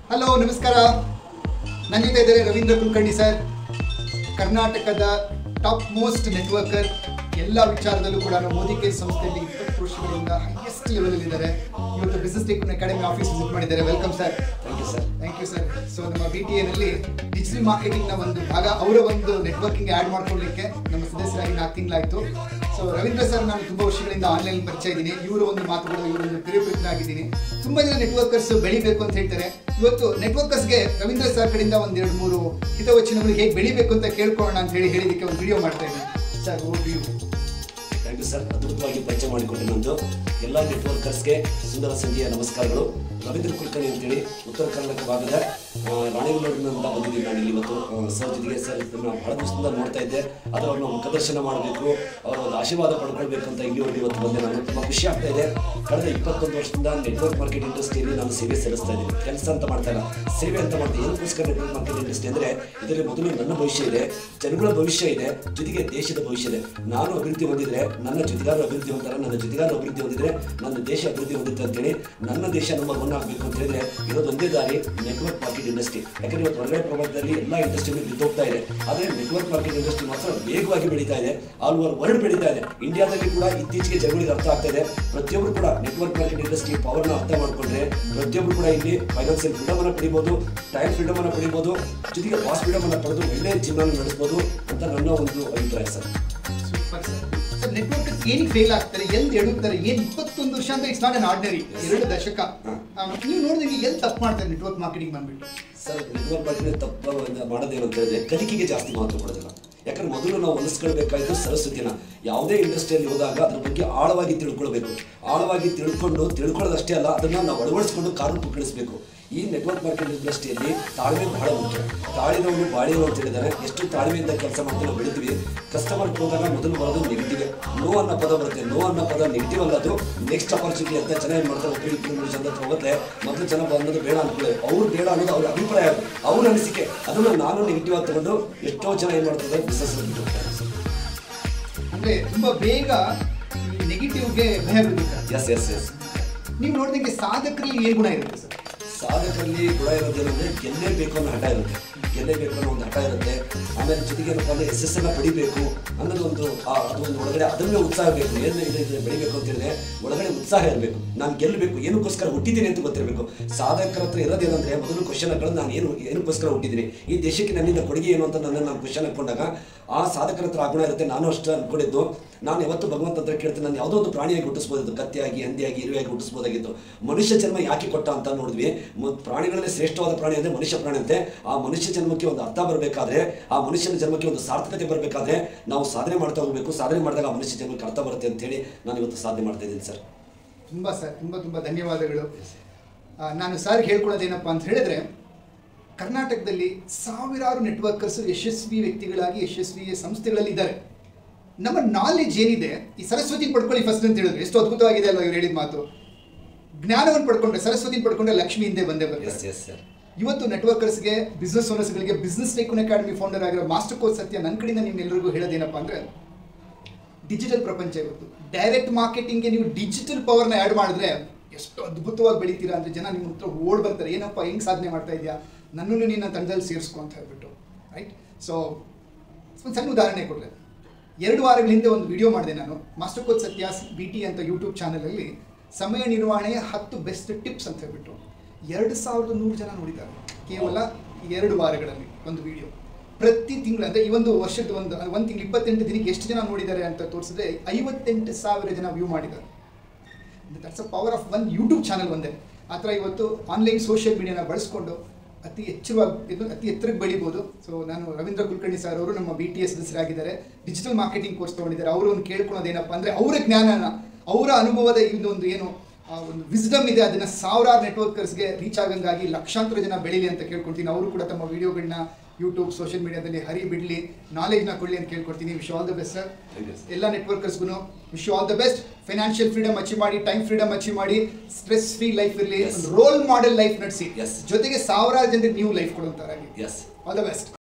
Hello ನಮಸ್ಕಾರ ನನ್ನ ಜೊತೆ ಇದ್ದಾರೆ ರವೀಂದ್ರ ಕುಲಕರ್ಣಿ ಸರ್ ಕರ್ನಾಟಕದ ಟಾಪ್ ಮೋಸ್ಟ್ ನೆಟ್ವರ್ಕರ್ ಎಲ್ಲ ವಿಚಾರದಲ್ಲೂ ಕೂಡ ಮೋದಿ ಕೇರ್ ಸಂಸ್ಥೆಯಲ್ಲಿ ಇಪ್ಪತ್ತು ವರ್ಷಗಳಿಂದ ಹೈಯೆಸ್ಟ್ ಲೆವೆಲ್ ಇದ್ದಾರೆ ಇವತ್ತು business tycoon academy office visit ಮಾಡಿದ್ದಾರೆ welcome sir thank you sir thank you sir so ನಮ್ಮ ಬಿ ಟಿ ಎನಲ್ಲಿ ಡಿಜಿಟಲ್ ಮಾರ್ಕೆಟಿಂಗ್ನ ಒಂದು ಭಾಗ ಅವರ ಒಂದು ನೆಟ್ವರ್ಕಿಂಗ್ ಆ್ಯಡ್ ಮಾಡ್ಕೊಳ್ಳಿಕ್ಕೆ ನಮ್ಮ ಸದಸ್ಯರಾಗಿ ನಾಲ್ಕು ತಿಂಗಳಾಯಿತು ಸೊ ರವೀಂದ್ರ ಸರ್ ನಾನು ತುಂಬ ವರ್ಷಗಳಿಂದ ಆನ್ಲೈನ್ ಪರಿಚಯ ಇದ್ದೀನಿ ಇವರ ಒಂದು ಮಾತುಗಳು ಇವರ ಒಂದು ಪ್ರಿಯಪ್ರಿತನಾಗಿದ್ದೀನಿ ತುಂಬ ಜನ ನೆಟ್ವರ್ಕರ್ಸ್ ಬೆಳಿಬೇಕು ಅಂತ ಹೇಳ್ತಾರೆ ಇವತ್ತು ನೆಟ್ವರ್ಕರ್ಸ್ಗೆ ರವೀಂದ್ರ ಸರ್ ಕಡೆಯಿಂದ ಒಂದು ಎರಡು ಮೂರು ಹಿತವಚನಗಳು ಹೇಗೆ ಬೆಳಿಬೇಕು ಅಂತ ಕೇಳ್ಕೊಳ್ಳೋಣ ಅಂತ ಹೇಳಿ ಹೇಳಿದಕ್ಕೆ ಒಂದು ವಿಡಿಯೋ ಮಾಡ್ತಾ ಇದ್ದೀನಿ sir overview thank you sir ಅದ್ಭುತವಾಗಿ ಪರಿಚಯ ಮಾಡಿಕೊಟ್ಟಿನಂದು ಎಲ್ಲ ನೆಟ್ವರ್ಕರ್ಸ್ಗೆ ಸುಂದರ ಸಂಜೆಯ ನಮಸ್ಕಾರಗಳು ರವೀಂದ್ರ ಕುಲಕರ್ಣಿ ಅಂತೇಳಿ ಉತ್ತರ ಕರ್ನಾಟಕ ಭಾಗದ ಆ, ರಾಣಿಬೆನ್ನೂರಿನಿಂದ ಬಂದಿದ್ದೀನಿ ನಾನು ಇಲ್ಲಿ ಇವತ್ತು ಆ, ಸರ್ ಜೊತೆಗೆ ಸರ್ ಇದನ್ನ ಬಹಳ ದಿವಸದಿಂದ ನೋಡ್ತಾ ಇದ್ದೆ ಆದರೆ ಅವ್ರನ್ನ ಮುಖದರ್ಶನ ಮಾಡಬೇಕು ಅವರ ಒಂದು ಆಶೀರ್ವಾದ ಪಡ್ಕೊಳ್ಬೇಕು ಅಂತ ಇಲ್ಲಿವರೆಗೆ ಇವತ್ತು ಬಂದೆ ನಾನು ತುಂಬ ಖುಷಿ ಆಗ್ತಾ ಇದೆ ಕಳೆದ ಇಪ್ಪತ್ತೊಂದು ವರ್ಷದಿಂದ ನೆಟ್ವರ್ಕ್ ಮಾರ್ಕೆಟ್ ಇಂಡಸ್ಟ್ರಿಯಲ್ಲಿ ನಾನು ಸೇವೆ ಸಲ್ಲಿಸ್ತಾ ಇದ್ದೀನಿ ಕೆಲಸ ಅಂತ ಮಾಡ್ತಾ ಇಲ್ಲ ಸೇವೆ ಅಂತ ಮಾಡ್ತೀನಿ ಏನಕ್ಕೋಸ್ಕರ ನೆಟ್ವರ್ಕ್ ಮಾರ್ಕೆಟ್ ಇಂಡಸ್ಟ್ರಿ ಅಂದರೆ ಇದರಲ್ಲಿ ಮೊದಲು ನನ್ನ ಭವಿಷ್ಯ ಇದೆ ಜನಗಳ ಭವಿಷ್ಯ ಇದೆ ಜೊತೆಗೆ ದೇಶದ ಭವಿಷ್ಯ ಇದೆ ನಾನು ಅಭಿವೃದ್ಧಿ ಹೊಂದಿದ್ರೆ ನನ್ನ ಜೊತೆಗಾರರು ಅಭಿವೃದ್ಧಿ ಹೊಂದಾರ ನನ್ನ ಜೊತೆಗಾರರು ಅಭಿವೃದ್ಧಿ ಹೊಂದಿದ್ರೆ ನನ್ನ ದೇಶ ಅಭಿವೃದ್ಧಿ ಹೊಂದುತ್ತೆ ಅಂತೇಳಿ ನನ್ನ ದೇಶ ನಂಬರ್ ಒನ್ ಆಗಬೇಕು ಅಂತ ಹೇಳಿದ್ರೆ ಇರೋದು ಒಂದೇ ದಾರಿ ನೆಟ್ವರ್ಕ್ ಮಾರ್ಕೆಟ್ ಇಂಡಸ್ಟ್ರಿ ಯಾಕಂದ್ರೆ ಇವತ್ತು ಹೊರಗಡೆ ಪ್ರಪಂಚದಲ್ಲಿ ಎಲ್ಲ ಇಂಡಸ್ಟ್ರಿಗಳು ಬಿದ್ದೋಗ್ತಾ ಇದೆ ಆದರೆ ನೆಟ್ವರ್ಕ್ ಮಾರ್ಕೆಟ್ ಇಂಡಸ್ಟ್ರಿ ಮಾತ್ರ ವೇಗವಾಗಿ ಬೆಳೀತಾ ಇದೆ ಆಲ್ ಓವರ್ ವರ್ಲ್ಡ್ ಬೆಳೀತಾ ಇದೆ ಇಂಡಿಯಾದಲ್ಲಿ ಕೂಡ ಇತ್ತೀಚೆಗೆ ಜನಗಳಿಗೆ ಅರ್ಥ ಆಗ್ತಾ ಇದೆ ಪ್ರತಿಯೊಬ್ಬರು ಕೂಡ ನೆಟ್ವರ್ಕ್ ಮಾರ್ಕೆಟ್ ಇಂಡಸ್ಟ್ರಿ ಪವರ್ನ ಅರ್ಥ ಮಾಡ್ಕೊಂಡ್ರೆ ಪ್ರತಿಯೊಬ್ಬರು ಕೂಡ ಇಲ್ಲಿ ಫೈನಾನ್ಸಿಯಲ್ ಫ್ರೀಡಮ್ ಅನ್ನ ಪಡಿಬೋದು ಟೈಮ್ ಫ್ರೀಡಮ್ ಅನ್ನ ಪಡಿಬೋದು ಜೊತೆಗೆ ಬಾಸ್ ಫ್ರೀಡಮ್ ಅನ್ನ ಪಡೆದು ಒಳ್ಳೆ ಜೀವನ ನಡೆಸಬಹುದು ಅಂತ ನನ್ನ ಒಂದು ಅಭಿಪ್ರಾಯ sir super sir sir network ಏನಕ್ಕೆ ಫೇಲ್ ಆಗ್ತಾರೆ ಎಲ್ಲಿ ಎಡುತ್ತಾರೆ ಏನು ಇಪ್ಪತ್ತೊಂದು ವರ್ಷ ಅಂತ ಇಟ್ಸ್ ನಾಟ್ ಅನ್ ಆರ್ಡಿನರಿ ಎರಡು ದಶಕ ಆ, ನೀವು ನೋಡಿದ್ರೆ ಎಲ್ಲಿ ತಪ್ಪು ಮಾಡ್ತಾರೆ ನೆಟ್ವರ್ಕ್ ಮಾರ್ಕೆಟಿಂಗ್ ಬಂದ್ಬಿಟ್ಟು ಸರ್ ನೆಟ್ವರ್ಕ್ ಮಾರ್ಕೆಟಿಂಗ್ ತಪ್ಪು ಮಾಡೋದೇನು ಅಂತ ಹೇಳಿದ್ರೆ ಕಲಿಕೆಗೆ ಜಾಸ್ತಿ ಮಹತ್ವ ಕೊಡೋದಿಲ್ಲ ಯಾಕಂದ್ರೆ ಮೊದಲು ನಾವು ಹೊಲಿಸ್ಕೊಳ್ಬೇಕಾಯ್ತು ಸರಸ್ವತಿನ ಯಾವುದೇ ಇಂಡಸ್ಟ್ರಿಯಲ್ಲಿ ಹೋದಾಗ ಅದ್ರ ಬಗ್ಗೆ ಆಳವಾಗಿ ತಿಳ್ಕೊಳ್ಬೇಕು ಆಳವಾಗಿ ತಿಳ್ಕೊಂಡು ತಿಳ್ಕೊಳ್ಳೋದಷ್ಟೇ ಅಲ್ಲ ಅದನ್ನ ನಾವು ಅಳವಡಿಸ್ಕೊಂಡು ಕಾರು ಪುಕ್ಕಳಿಸ್ಬೇಕು ಈ ನೆಟ್ವರ್ಕ್ ಮಾರ್ಕೆಟ್ ಇಂಡಸ್ಟ್ರಿಯಲ್ಲಿ ತಾಳ್ಮೆ ಬಹಳ ಮುಖ್ಯ ತಾಳಿದವನು ಬಾಳಿದವ ಅಂತ ಹೇಳಿದ್ದಾರೆ ಎಷ್ಟು ತಾಳ್ಮೆಯಿಂದ ಕೆಲಸ ಮಾಡ್ತಾ ನಾವು ಬೆಳಿತೀವಿ ಕಸ್ಟಮರ್ ಹೋದಾಗ ಮೊದಲು ಬರೋದು ನೆಗೆಟಿವ್ ನೋ ಅನ್ನೋ ಪದ ಬರುತ್ತೆ ನೋ ಅನ್ನೋ ಪದ ನೆಗೆಟಿವ್ ಅಲ್ಲ ಅದು ನೆಕ್ಸ್ಟ್ ಅಪರ್ಚುನಿಟಿ ಅಂತ ಜನ ಏನು ಮಾಡ್ತಾರೆ ಒಬ್ಬರು ಇಬ್ಬರು ಮೂರು ಜನ ಹತ್ರ ಹೋಗುತ್ತೆ ಮೊದಲು ಜನ ಬಂದದ್ದು ಬೇಡ ಅನ್ಕೊಳ್ಳಿ ಅವ್ರು ಬೇಡ ಅನ್ನೋದು ಅವ್ರ ಅಭಿಪ್ರಾಯ ಅದು ಅವ್ರ ಅನಿಸಿಕೆ ಅದನ್ನು ನಾನು ನೆಗೆಟಿವ್ ಆಗಿ ತಗೊಂಡು ಎಷ್ಟೋ ಜನ ಏನು ಮಾಡ್ತಾರೆ ಬಿಸ್ನೆಸ್ ಬಿಟ್ಟು ಹೋಗ್ತಾರೆ ಅಂದ್ರೆ ತುಂಬಾ ಬೇಗ ನೆಗೆಟಿವ್ಗೆ ಭಯ ಬೀಳುತ್ತೆ ಎಸ್ ಎಸ್ ಎಸ್ ನೀವು ನೋಡಿದಂಗೆ ಸಾಧಕರಲ್ಲಿ ಏನು ಗುಣ ಇರುತ್ತೆ ಸರ್ ಸಾಧಕರಲ್ಲಿ ಗುಣ ಇರೋದೇನೆಂದ್ರೆ ಗೆಲ್ಲೇಬೇಕು ಅನ್ನೋ ಹಠ ಇರುತ್ತೆ ಗೆಲ್ಲೇಬೇಕು ಅನ್ನೋ ಒಂದು ಹಠ ಇರುತ್ತೆ ಆಮೇಲೆ ಜೊತೆಗೆ ಏನಪ್ಪ ಅಂದರೆ ಯಶಸ್ಸನ್ನು ಪಡಿಬೇಕು ಅನ್ನೋದು ಒಂದು ಆ ಅದು ಒಂದು ಒಳಗಡೆ ಅದನ್ನೇ ಉತ್ಸಾಹ ಬೇಕು ಏನು ಇದೆ ಇದೆ ಬೆಳಿಬೇಕು ಅಂತ ಹೇಳಿದ್ರೆ ಒಳಗಡೆ ಉತ್ಸಾಹ ಇರಬೇಕು ನಾನು ಗೆಲ್ಲಬೇಕು ಏನಕ್ಕೋಸ್ಕರ ಹುಟ್ಟಿದ್ದೀನಿ ಅಂತ ಗೊತ್ತಿರಬೇಕು ಸಾಧಕರ ಹತ್ರ ಇರೋದೇನಂದ್ರೆ ಮೊದಲು ಕ್ವಶನ್ ಹಾಕೊಂಡು ನಾನು ಏನು ಏನಕ್ಕೋಸ್ಕರ ಹುಟ್ಟಿದ್ದೀನಿ ಈ ದೇಶಕ್ಕೆ ನನ್ನಿಂದ ಕೊಡುಗೆ ಏನು ಅಂತ ನನ್ನ ನಾನು ಕ್ವಶನ್ ಹಾಕೊಂಡಾಗ ಆ ಸಾಧಕರ ಹತ್ರ ಆ ಗುಣ ಇರುತ್ತೆ ನಾನು ಅಷ್ಟು ಅನ್ಕೊಂಡಿದ್ದು ನಾನು ಯಾವತ್ತು ಭಗವಂತ ಹತ್ರ ಕೇಳ್ತೀನಿ ನಾನು ಯಾವುದೋ ಒಂದು ಪ್ರಾಣಿಯಾಗಿ ಹುಟ್ಟಿಸ್ಬೋದಿತ್ತು ಕತ್ತಿಯಾಗಿ ಹಂದಿಯಾಗಿ ಇರುವೆಯಾಗಿ ಹುಟ್ಟಿಸ್ಬೋದಾಗಿತ್ತು ಮನುಷ್ಯ ಜನ್ಮ ಯಾಕೆ ಕೊಟ್ಟ ಅಂತ ನೋಡಿದ್ವಿ ಮ- ಪ್ರಾಣಿಗಳಲ್ಲಿ ಶ್ರೇಷ್ಠವಾದ ಪ್ರಾಣಿ ಅಂದರೆ ಮನುಷ್ಯ ಪ್ರಾಣಿ ಅಂತೆ ಆ ಮನುಷ್ಯ ಜನ್ಮಕ್ಕೆ ಒಂದು ಅರ್ಥ ಬರಬೇಕಾದ್ರೆ ಆ ಮನುಷ್ಯನ ಜನ್ಮಕ್ಕೆ ಒಂದು ಸಾರ್ಥಕತೆ ಬರಬೇಕಾದ್ರೆ ನಾವು ಸಾಧನೆ ಮಾಡ್ತಾ ಹೋಗಬೇಕು ಸಾಧನೆ ಮಾಡಿದಾಗ ಆ ಮನುಷ್ಯ ಜನ್ಮಕ್ಕೆ ಅರ್ಥ ಬರುತ್ತೆ ಅಂತೇಳಿ ನಾನು ಇವತ್ತು ಸಾಧನೆ ಮಾಡ್ತಾ ಇದ್ದೀನಿ ಸರ್ ತುಂಬ ಸರ್ ತುಂಬ ತುಂಬ ಧನ್ಯವಾದಗಳು ಆ, ನಾನು ಸರ್ ಹೇಳ್ಕೊಳ್ಳೋದೇನಪ್ಪ ಅಂತ ಹೇಳಿದ್ರೆ ಕರ್ನಾಟಕದಲ್ಲಿ ಸಾವಿರಾರು ನೆಟ್ವರ್ಕರ್ಸ್ ಯಶಸ್ವಿ ವ್ಯಕ್ತಿಗಳಾಗಿ ಯಶಸ್ವಿ ಸಂಸ್ಥೆಗಳಲ್ಲಿ ಇದ್ದಾರೆ ನಮ್ಮ ನಾಲೆಜ್ ಏನಿದೆ ಈ ಸರಸ್ವತಿ ಪಡ್ಕೊಳ್ಳಿ ಫಸ್ಟ್ ಅಂತ ಹೇಳಿದ್ರು ಎಷ್ಟು ಅದ್ಭುತವಾಗಿದೆ ಅಲ್ವಾ ಇವ್ರು ಹೇಳಿದ ಮಾತು ಜ್ಞಾನವನ್ನು ಪಡ್ಕೊಂಡ್ರೆ ಸರಸ್ವತಿ ಪಡ್ಕೊಂಡ್ರೆ ಲಕ್ಷ್ಮಿ ಹಿಂದೆ ಬಂದೇ ಎಸ್ ಬರ್ತಾರೆ ಎಸ್ ಸರ್ ಇವತ್ತು ನೆಟ್ವರ್ಕರ್ಸ್ಗೆ ಬಿಸ್ನೆಸ್ ಓನರ್ಸ್ಗಳಿಗೆ ಬಿಸ್ನೆಸ್ ಟೆಕ್ಯೂನ್ ಅಕಾಡೆಮಿ ಫೌಂಡರ್ ಆಗಿರೋ ಮಾಸ್ಟರ್ ಕೋಚ್ ಸತ್ಯ ನನ್ನ ಕಡೆಯಿಂದ ನಿಮ್ಮೆಲ್ಲರಿಗೂ ಹೇಳೋದೇನಪ್ಪ ಅಂದರೆ ಡಿಜಿಟಲ್ ಪ್ರಪಂಚ ಇವತ್ತು ಡೈರೆಕ್ಟ್ ಮಾರ್ಕೆಟಿಂಗ್ಗೆ ನೀವು ಡಿಜಿಟಲ್ ಪವರ್ನ ಆ್ಯಡ್ ಮಾಡಿದ್ರೆ ಎಷ್ಟು ಅದ್ಭುತವಾಗಿ ಬೆಳಿತೀರಾ ಅಂದರೆ ಜನ ನಿಮ್ಮ ಹತ್ರ ಓಡ್ ಬರ್ತಾರೆ ಏನಪ್ಪ ಹೆಂಗೆ ಸಾಧನೆ ಮಾಡ್ತಾ ಇದೆಯಾ ನನ್ನನ್ನು ನಿನ್ನ ತಂಡದಲ್ಲಿ ಸೇರಿಸ್ಕೊ ಅಂತ ಹೇಳ್ಬಿಟ್ಟು ರೈಟ್ ಸೊ ಒಂದು ಸಣ್ಣ ಉದಾಹರಣೆ ಕೊಡಲೆ ಎರಡು ವಾರಗಳ ಹಿಂದೆ ಒಂದು ವಿಡಿಯೋ ಮಾಡಿದೆ ನಾನು master coach Satya's B T ಅಂತ ಯೂಟ್ಯೂಬ್ ಚಾನಲಲ್ಲಿ ಸಮಯ ನಿರ್ವಹಣೆಯ ಹತ್ತು ಬೆಸ್ಟ್ ಟಿಪ್ಸ್ ಅಂತ ಹೇಳ್ಬಿಟ್ಟು ಎರಡು ಸಾವಿರದ ನೂರು ಜನ ನೋಡಿದ್ದಾರೆ ಕೇವಲ ಎರಡು ವಾರಗಳಲ್ಲಿ ಒಂದು ವಿಡಿಯೋ ಪ್ರತಿ ತಿಂಗಳು ಅಂದರೆ ಈ ಒಂದು ವರ್ಷದ ಒಂದು ಒಂದು ತಿಂಗಳು ಇಪ್ಪತ್ತೆಂಟು ದಿನಕ್ಕೆ ಎಷ್ಟು ಜನ ನೋಡಿದ್ದಾರೆ ಅಂತ ತೋರಿಸಿದ್ರೆ ಐವತ್ತೆಂಟು ಸಾವಿರ ಜನ ವ್ಯೂ ಮಾಡಿದ್ದಾರೆ that's a power of one YouTube channel ಒಂದೇ ಆ ಥರ ಇವತ್ತು ಆನ್ಲೈನ್ ಸೋಷಿಯಲ್ ಮೀಡಿಯಾನ ಬಳಸ್ಕೊಂಡು ಅತಿ ಎಚ್ಚರವಾಗಿ ಇದು ಅತಿ ಎತ್ತರಕ್ಕೆ ಬೆಳಿಬೋದು ಸೊ ನಾನು ರವೀಂದ್ರ ಕುಲಕರ್ಣಿ ಸರ್ ಅವರು ನಮ್ಮ ಬಿ ಟಿ ಎಸ್ ಸದಸ್ಯರಾಗಿದ್ದಾರೆ ಡಿಜಿಟಲ್ ಮಾರ್ಕೆಟಿಂಗ್ ಕೋರ್ಸ್ ತೊಗೊಂಡಿದ್ದಾರೆ ಅವರು ಒಂದು ಕೇಳ್ಕೊಳ್ಳೋದೇನಪ್ಪ ಅಂದರೆ ಅವರ ಜ್ಞಾನನ ಅವರ ಅನುಭವದ ಇದೊಂದು ಏನು ಆ ಒಂದು ವಿಸ್ಡಮ್ ಇದೆ ಅದನ್ನು ಸಾವಿರಾರು ನೆಟ್ವರ್ಕರ್ಸ್ಗೆ ರೀಚ್ ಆಗಂಗಾಗಿ ಲಕ್ಷಾಂತರ ಜನ ಬೆಳೀಲಿ ಅಂತ ಕೇಳ್ಕೊಳ್ತೀನಿ ಅವರು ಕೂಡ ತಮ್ಮ ವಿಡಿಯೋಗಳನ್ನ ಯೂಟ್ಯೂಬ್ ಸೋಷಿಯಲ್ ಮೀಡಿಯಾದಲ್ಲಿ ಹರಿ ಬಿಡಲಿ ನಾಲೆಜ್ನ ಕೊಡಲಿ ಅಂತ ಕೇಳ್ಕೊಡ್ತೀನಿ wish all the best sir Thank you, sir. ಎಲ್ಲ ನೆಟ್ವರ್ಕರ್ಸ್ಗೂ wish all the best financial freedom achieve ಮಾಡಿ ಟೈಮ್ ಫ್ರೀಡಮ್ ಅಚೀವ್ ಮಾಡಿ ಸ್ಟ್ರೆಸ್ ಫ್ರೀ ಲೈಫ್ ಇರಲಿ Yes. ರೋಲ್ ಮಾಡೆಲ್ ಲೈಫ್ ನಡೆಸಿ Yes. ಜೊತೆಗೆ ಸಾವಿರಾರು ಜನರಿಗೆ ನೀವು ಲೈಫ್ ಕೊಡುವಂತಾರಾಗಿ ಎಸ್ ಆಲ್ ದ ಬೆಸ್ಟ್